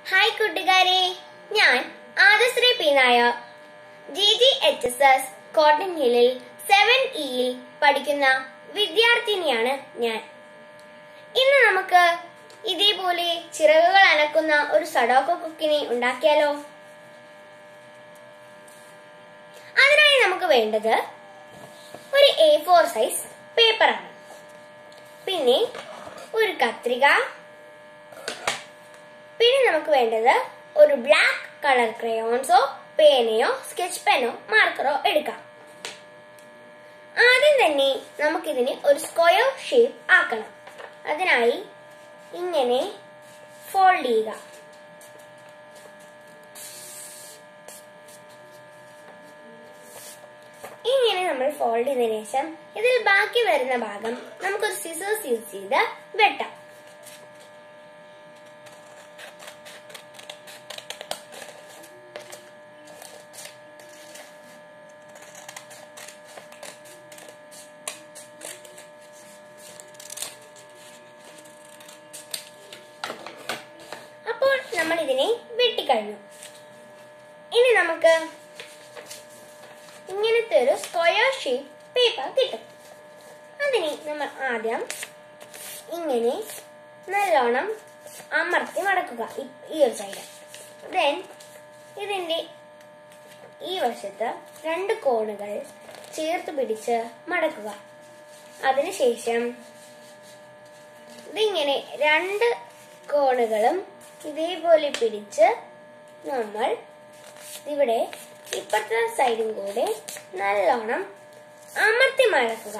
Hi കൂട്ടുകാരെ ഞാൻ Aadhasree P Nair G G H S S Cotton ഹില്ലിൽ സെവൻ ഇയിൽ പഠിക്കുന്ന വിദ്യാർത്ഥിനിയാണ് ഞാൻ ഇന്ന് നമുക്ക് ഇതേപോലെ ചിറകുകൾ അനക്കുന്ന ഒരു സഡോക്കോ കുക്കിനെ ഉണ്ടാക്കിയാലോ അതിനായി നമുക്ക് വേണ്ടത് ഒരു എ ഫോർ സൈസ് പേപ്പറാണ് പിന്നെ ഒരു കത്രിക പിന്നെ നമുക്ക് വേണ്ടത് ഒരു ബ്ലാക്ക് കളർ ക്രയോൺസോ പേനയോ സ്കെച്ച് പെനോ മാർക്കറോ എടുക്കാം ആദ്യം തന്നെ നമുക്കിതിന് ഒരു സ്ക്വയർ ഷേപ്പ് ആക്കണം അതിനായി ഇങ്ങനെ ഫോൾഡ് ചെയ്യുക ഇങ്ങനെ നമ്മൾ ഫോൾഡ് ചെയ്തതിനു ശേഷം ഇതിൽ ബാക്കി വരുന്ന ഭാഗം നമുക്കൊരു സിസേഴ്സ് യൂസ് ചെയ്ത് വെട്ടാം അപ്പോൾ നമ്മൾ ഇതിനെ വെട്ടിക്കഴിഞ്ഞു ഇനി നമുക്ക് ഇങ്ങനത്തെ ഒരു സ്ക്വയർ ഷേപ്പ് പേപ്പർ കിട്ടും അതിനെ നമ്മൾ ആദ്യം ഇങ്ങനെ നല്ലോണം അമർത്തി മടക്കുക ഈ- ഈ ഒരു സൈഡ് ദെൻ ഇതിന്റെ ഈ വശത്ത് രണ്ട് കോണുകൾ ചേർത്ത് പിടിച്ച് മടക്കുക അതിനുശേഷം ഇതിങ്ങനെ രണ്ട് കോണുകളും ഇതേപോലെ പിടിച്ച് നമ്മൾ ഇവിടെ ഇപ്പുറത്തെ സൈഡും കൂടെ നല്ലോണം അമർത്തി മടക്കുക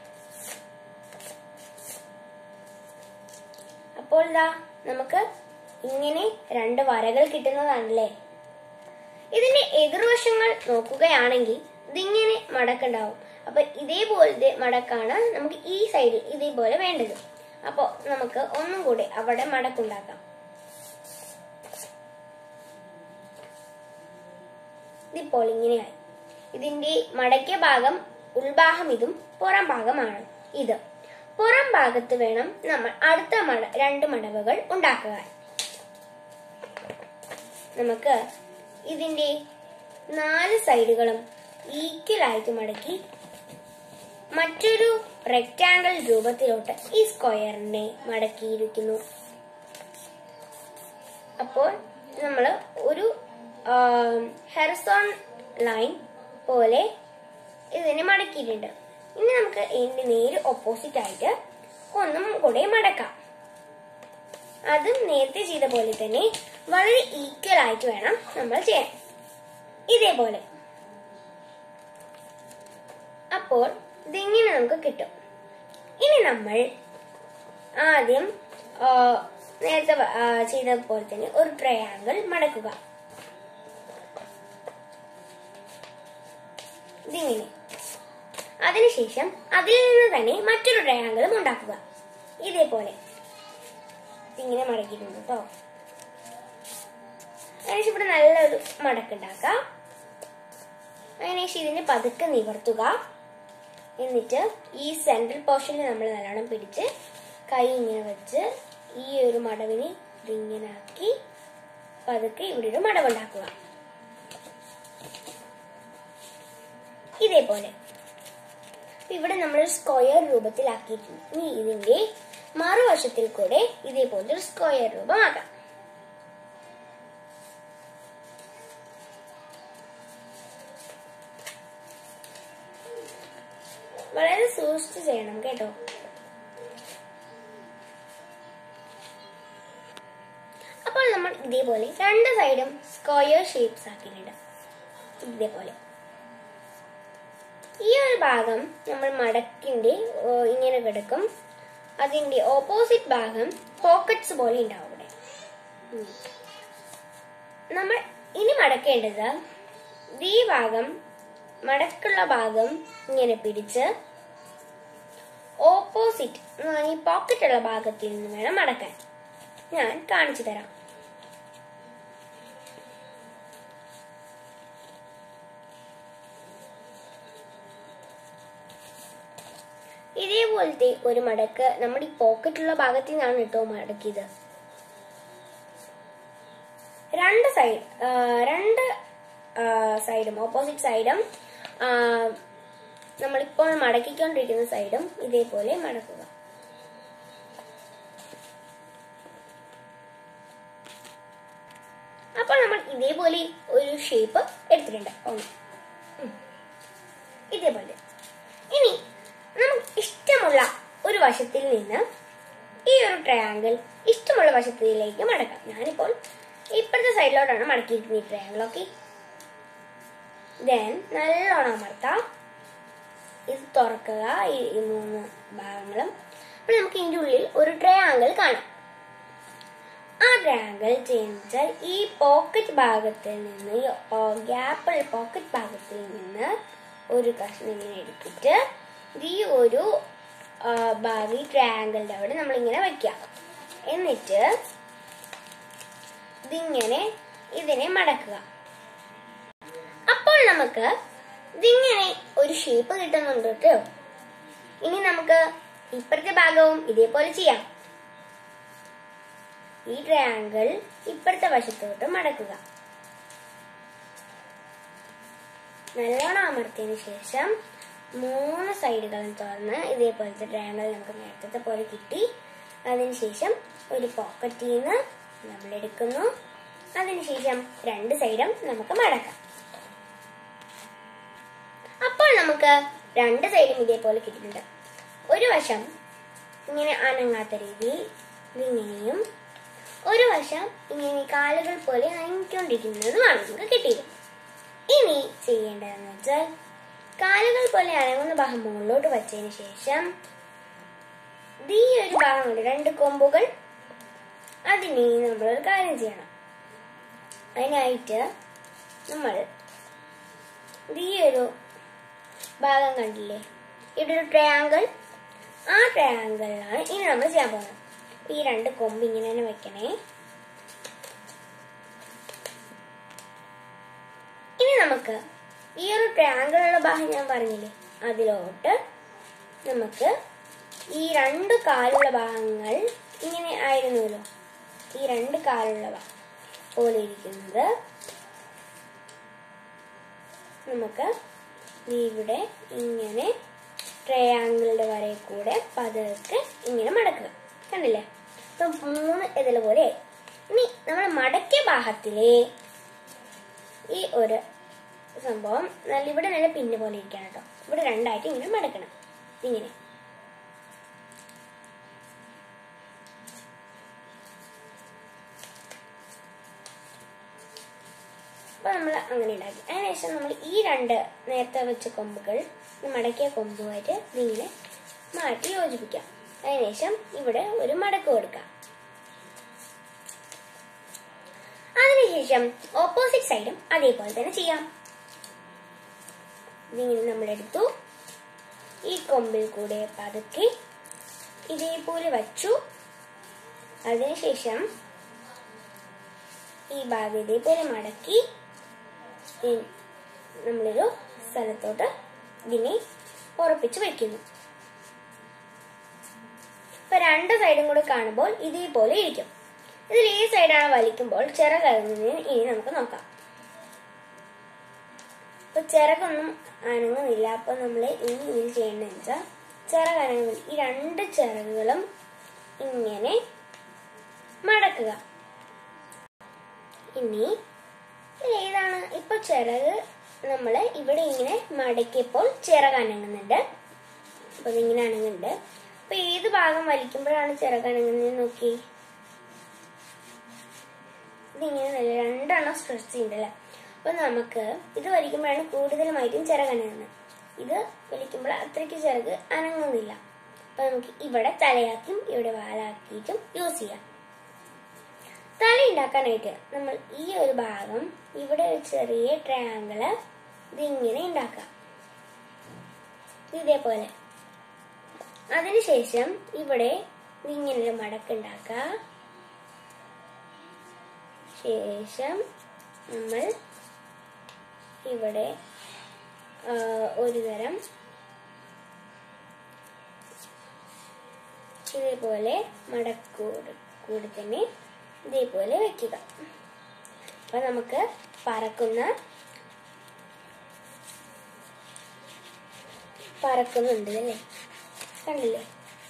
അപ്പോൾ ദാ നമുക്ക് ഇങ്ങനെ രണ്ട് വരകൾ കിട്ടുന്നതാണല്ലേ ഇതിന്റെ എതിർവശങ്ങൾ നോക്കുകയാണെങ്കിൽ ഇതിങ്ങനെ മടക്കുണ്ടാവും അപ്പൊ ഇതേപോലത്തെ മടക്കാണ് നമുക്ക് ഈ സൈഡിൽ ഇതേപോലെ വേണ്ടത് അപ്പോൾ നമുക്ക് ഒന്നും കൂടി അവിടെ മടക്കുണ്ടാക്കാം ഇതിപ്പോൾ ഇങ്ങനെയായി ഇതിന്റെ മടക്കിയ ഭാഗം ഉൾഭാഗം ഇതും പുറം ഭാഗമാണ് ഇത് പുറം ഭാഗത്ത് വേണം നമ്മൾ അടുത്ത മട രണ്ട് മടവുകൾ ഉണ്ടാക്കുക നമുക്ക് ഇതിന്റെ നാല് സൈഡുകളും ഈക്വലായിട്ട് മടക്കി മറ്റൊരു റെക്റ്റാങ്കിൾ രൂപത്തിലോട്ട് ഈ സ്ക്വയറിനെ മടക്കിയിരിക്കുന്നു അപ്പോൾ നമ്മൾ ഒരു ഹെർസോൺ ലൈൻ പോലെ ഇതിനെ മടക്കിയിട്ടുണ്ട് ഇനി നമുക്ക് ഇതിന്റെ നേരെ ഓപ്പോസിറ്റ് ആയിട്ട് ഒന്നും കൂടെ മടക്കാം അതും നേരത്തെ ചെയ്ത പോലെ തന്നെ വളരെ ഈക്വൽ ആയിട്ട് വേണം നമ്മൾ ചെയ്യാൻ ഇതേപോലെ അപ്പോൾ ഇതിങ്ങനെ നമുക്ക് കിട്ടും ഇനി നമ്മൾ ആദ്യം ആ, നേരത്തെ വ- ആ, ചെയ്ത പോലെ തന്നെ ഒരു ട്രയാങ്കിൾ മടക്കുക ഇതിങ്ങനെ അതിനുശേഷം അതിൽ നിന്ന് തന്നെ മറ്റൊരു ട്രയാങ്കിളും ഉണ്ടാക്കുക ഇതേപോലെ ഇങ്ങനെ മടക്കിയിട്ടുണ്ട് കേട്ടോ അതിനുശേഷം ഇവിടെ നല്ലൊരു മടക്കുണ്ടാക്കാം അതിനുശേഷം ഇതിനെ പതുക്കെ നിവർത്തുക എന്നിട്ട് ഈ സെൻട്രൽ പോർഷനിൽ നമ്മൾ നല്ലോണം പിടിച്ച് കൈ ഇങ്ങനെ വെച്ച് ഈ ഒരു മടവിനെ ഇതിങ്ങനെ ആക്കി പതുക്കെ ഇവിടെ ഒരു മടവുണ്ടാക്കുക ഇതേപോലെ അപ്പൊ ഇവിടെ നമ്മൾ സ്ക്വയർ രൂപത്തിലാക്കിയിട്ടുണ്ട് ഇനി ഇതിന്റെ മറുവശത്തിൽ കൂടെ ഇതേപോലത്തെ ഒരു സ്ക്വയർ രൂപമാക്കാം വളരെ സൂക്ഷിച്ച് ചെയ്യണം കേട്ടോ അപ്പോൾ നമ്മൾ ഇതേപോലെ രണ്ട് സൈഡും സ്ക്വയർ ഷേപ്സ് ആക്കിയിട്ടുണ്ട് ഇതേപോലെ ഈ ഒരു ഭാഗം നമ്മൾ മടക്കിന്റെ ഏ, ഇങ്ങനെ കിടക്കും അതിന്റെ ഓപ്പോസിറ്റ് ഭാഗം പോക്കറ്റ്സ് പോലെ ഉണ്ടാവും ഇവിടെ ഉം. നമ്മൾ ഇനി മടക്കേണ്ടത് ഈ ഭാഗം മടക്കുള്ള ഭാഗം ഇങ്ങനെ പിടിച്ച് ഓപ്പോസിറ്റ് ഈ പോക്കറ്റ് ഉള്ള ഭാഗത്തിൽ നിന്ന് വേണം മടക്കാൻ ഞാൻ കാണിച്ചു തരാം ഇതേപോലത്തെ ഒരു മടക്ക് നമ്മുടെ ഈ പോക്കറ്റുള്ള ഭാഗത്തിൽ നിന്നാണ് കേട്ടോ മടക്കിയത് രണ്ട് സൈഡ് രണ്ട് സൈഡും ഓപ്പോസിറ്റ് സൈഡും നമ്മളിപ്പോൾ മടക്കിക്കൊണ്ടിരിക്കുന്ന സൈഡും ഇതേപോലെ മടക്കുക അപ്പോൾ നമ്മൾ ഇതേപോലെ ഒരു ഷേപ്പ് എടുത്തിട്ടുണ്ട് ഒന്ന് ഉം. ഇതേപോലെ ഇനി നമുക്ക് ഇഷ്ടമുള്ള ഒരു വശത്തിൽ നിന്ന് ഈ ഒരു ട്രയാങ്കിൾ ഇഷ്ടമുള്ള വശത്തിലേക്ക് മടക്കാം ഞാനിപ്പോൾ ഇപ്പുറത്തെ സൈഡിലോട്ടാണ് മടക്കിയിരിക്കുന്നത് ഈ ട്രയാങ്കിൾ ഓക്കെ ദെൻ നല്ലോണം അമർത്താം ഇത് തുറക്കുക ഈ ഈ മൂന്ന് ഭാഗങ്ങളും അപ്പോൾ നമുക്ക് ഇതിൻ്റെ ഉള്ളിൽ ഒരു ട്രയാങ്കിൾ കാണാം ആ ട്രയാങ്കിൾ ചെയ്യുന്നത് ഈ പോക്കറ്റ് ഭാഗത്തിൽ നിന്ന് ഗ്യാപ്പിൾ പോക്കറ്റ് ഭാഗത്തിൽ നിന്ന് ഒരു കഷ്ണം ഇങ്ങനെ എടുത്തിട്ട് ഈ ഒരു ആ, ഭാഗം ഈ ട്രയാങ്കിളിന്റെ അവിടെ നമ്മളിങ്ങനെ വെക്കാം എന്നിട്ട് ഇതിങ്ങനെ ഇതിനെ മടക്കുക അപ്പോൾ നമുക്ക് ഇതിങ്ങനെ ഒരു ഷേപ്പ് കിട്ടുന്നുണ്ട് കേട്ടോ ഇനി നമുക്ക് ഇപ്പുറത്തെ ഭാഗവും ഇതേപോലെ ചെയ്യാം ഈ ട്രയാങ്കിൾ ഇപ്പുറത്തെ വശത്തോട്ട് മടക്കുക നല്ലോണം അമർത്തിയതിനു ശേഷം മൂന്ന് സൈഡുകളും തുറന്ന് ഇതേപോലത്തെ ട്രയാങ്കിൾ നമുക്ക് നേരത്തെ പോലെ കിട്ടി അതിനുശേഷം ഒരു പോക്കറ്റിൽ നിന്ന് നമ്മൾ എടുക്കുന്നു അതിനുശേഷം രണ്ട് സൈഡും നമുക്ക് മടക്കാം അപ്പോൾ നമുക്ക് രണ്ട് സൈഡും ഇതേപോലെ കിട്ടിയിട്ടുണ്ട് ഒരു വശം ഇങ്ങനെ അനങ്ങാത്ത രീതിയിൽ ഇതിങ്ങനെയും ഒരു വശം ഇങ്ങനെ കാലുകൾ പോലെ അനങ്ങിക്കൊണ്ടിരിക്കുന്നതുമാണ് നമുക്ക് കിട്ടിയത് ഇനി ചെയ്യേണ്ടതെന്ന് വെച്ചാൽ കാലുകൾ പോലെ അനങ്ങുന്ന ഭാഗം മുകളിലോട്ട് വച്ചതിന് ശേഷം ദീ ഒരു ഭാഗമുണ്ട് രണ്ട് കൊമ്പുകൾ അതിനെ നമ്മളൊരു കാര്യം ചെയ്യണം അതിനായിട്ട് നമ്മൾ ഈ ഒരു ഭാഗം കണ്ടില്ലേ ഇവിടെ ഒരു ട്രയാങ്കിൾ ആ ട്രയാങ്കിളിലാണ് ഇനി നമ്മൾ ചെയ്യാൻ പോകുന്നത് ഈ രണ്ട് കൊമ്പ് ഇങ്ങനെ തന്നെ വെക്കണേ ഇനി നമുക്ക് ഈ ഒരു ട്രയാങ്കിളുള്ള ഭാഗം ഞാൻ പറഞ്ഞില്ലേ അതിലോട്ട് നമുക്ക് ഈ രണ്ട് കാലുള്ള ഭാഗങ്ങൾ ഇങ്ങനെ ആയിരുന്നല്ലോ ഈ രണ്ട് കാലുള്ള ഭാഗം പോലെ ഇരിക്കുന്നത് നമുക്ക് ദേ ഇവിടെ ഇങ്ങനെ ട്രയാങ്കിളുടെ വരയിൽ കൂടെ പതുക്കെ ഇങ്ങനെ മടക്കുക കണ്ടില്ലേ ഇപ്പൊ മൂന്ന് ഇതിൽ പോലെ ആയി. ഇനി നമ്മൾ മടക്കിയ ഭാഗത്തിലെ ഈ ഒരു സംഭവം നല്ല ഇവിടെ നല്ല പിന്ന് പോലെ ഇരിക്കണം കേട്ടോ ഇവിടെ രണ്ടായിട്ട് ഇങ്ങനെ മടക്കണം ഇങ്ങനെ അപ്പൊ നമ്മൾ അങ്ങനെ ഉണ്ടാക്കി അതിനുശേഷം നമ്മൾ ഈ രണ്ട് നേരത്തെ വെച്ച കൊമ്പുകൾ ഈ മടക്കിയ കൊമ്പുമായിട്ട് ഇതിങ്ങനെ മാറ്റി യോജിപ്പിക്കാം അതിനുശേഷം ഇവിടെ ഒരു മടക്ക് കൊടുക്കാം അതിനുശേഷം ഓപ്പോസിറ്റ് സൈഡും അതേപോലെ തന്നെ ചെയ്യാം ഇതിങ്ങനെ നമ്മൾ എടുത്തു ഈ കൊമ്പിൽ കൂടെ പതുക്കെ ഇതേപോലെ വച്ചു അതിനുശേഷം ഈ ഭാഗം ഇതേപോലെ മടക്കി ഈ- നമ്മളൊരു സ്ഥലത്തോട്ട് ഇതിനെ ഉറപ്പിച്ച് വെക്കുന്നു ഇപ്പൊ രണ്ട് സൈഡും കൂടെ കാണുമ്പോൾ ഇതേപോലെ ഇരിക്കും ഇതിൽ ഈ സൈഡാണ് വലിക്കുമ്പോൾ ചിറകറങ്ങുന്നതിന് ഇനി നമുക്ക് നോക്കാം ഇപ്പൊ ചിറകൊന്നും അനങ്ങുന്നില്ല അപ്പൊ നമ്മൾ ഇനി ഇതിൽ ചെയ്യേണ്ടതെന്ന് വെച്ചാൽ ചിറകനങ്ങുന്നില്ല ഈ രണ്ട് ചിറകുകളും ഇങ്ങനെ മടക്കുക ഇനി ഇത് ഏതാണ് ഇപ്പൊ ചിറക് നമ്മൾ ഇവിടെ ഇങ്ങനെ മടക്കിയപ്പോൾ ചിറക് അനങ്ങുന്നുണ്ട് അപ്പൊ ഇതിങ്ങനെ അനങ്ങുന്നുണ്ട് അപ്പൊ ഏത് ഭാഗം വലിക്കുമ്പോഴാണ് ചിറക് അനങ്ങുന്നത് നോക്കി ഇതിങ്ങനെ നല്ല രണ്ടെണ്ണം സ്ട്രെച്ച് ചെയ്യുന്നുണ്ടല്ലേ അപ്പൊ നമുക്ക് ഇത് വലിക്കുമ്പോഴാണ് കൂടുതലുമായിട്ടും ചിറക് അനങ്ങുന്നത് ഇത് വലിക്കുമ്പോൾ അത്രയ്ക്ക് ചിറക് അനങ്ങുന്നില്ല അപ്പൊ നമുക്ക് ഇവിടെ തലയാക്കിയും ഇവിടെ വാലാക്കിയിട്ടും യൂസ് ചെയ്യാം തല ഉണ്ടാക്കാനായിട്ട് നമ്മൾ ഈ ഒരു ഭാഗം ഇവിടെ ഒരു ചെറിയ ട്രയാങ്കിള് ഇതിങ്ങനെ ഉണ്ടാക്കാം ഇതേപോലെ അതിനുശേഷം ഇവിടെ ഇങ്ങനെ ഒരു മടക്ക് ഉണ്ടാക്കുക ശേഷം നമ്മൾ ഇവിടെ ആ, ഒരു തരം ഇതേപോലെ മടക്കൂട് കൂടി തന്നെ ഇതേപോലെ വെക്കുക അപ്പൊ നമുക്ക് പറക്കുന്ന പറക്കുന്നുണ്ട് അല്ലേ കണ്ടില്ലേ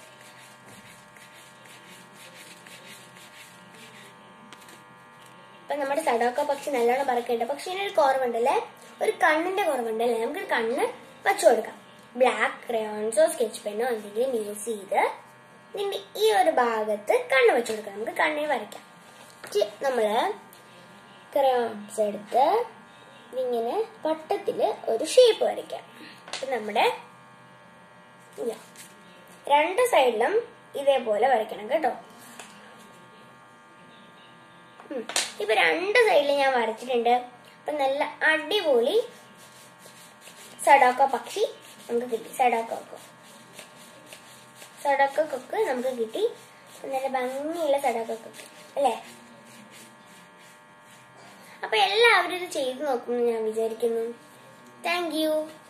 അപ്പൊ നമ്മുടെ സഡോക്ക പക്ഷി നല്ലോണം പറക്കുന്നുണ്ട് പക്ഷെ ഇതിനൊരു കുറവുണ്ടല്ലേ ഒരു കണ്ണിന്റെ കുറവുണ്ടല്ലേ നമുക്ക് കണ്ണ് വച്ചു കൊടുക്കാം ബ്ലാക്ക് ക്രയോൺസോ സ്കെച്ച് പെന്നോ എന്തെങ്കിലും യൂസ് ചെയ്ത് ഇതിന്റെ ഈ ഒരു ഭാഗത്ത് കണ്ണ് വെച്ചു കൊടുക്കാം നമുക്ക് കണ്ണിൽ വരയ്ക്കാം ചി- നമ്മള് ക്രയോൺസ് എടുത്ത് ഇങ്ങനെ വട്ടത്തില് ഒരു ഷേപ്പ് വരയ്ക്കാം അപ്പൊ നമ്മുടെ ഇല്ല രണ്ട് സൈഡിലും ഇതേപോലെ വരയ്ക്കണം കേട്ടോ ഉം. ഇപ്പൊ രണ്ട് സൈഡിലും ഞാൻ വരച്ചിട്ടുണ്ട് അപ്പൊ നല്ല അടിപൊളി സഡാക്ക പക്ഷി നമുക്ക് കിട്ടി സഡാക്ക കൊക്ക് സഡാക്ക കൊക്ക് നമുക്ക് കിട്ടി അപ്പൊ നല്ല ഭംഗിയുള്ള സഡാക്ക കൊക്ക് അല്ലേ അപ്പൊ എല്ലാവരും ഇത് ചെയ്തു നോക്കുമെന്ന് ഞാൻ വിചാരിക്കുന്നു താങ്ക് യു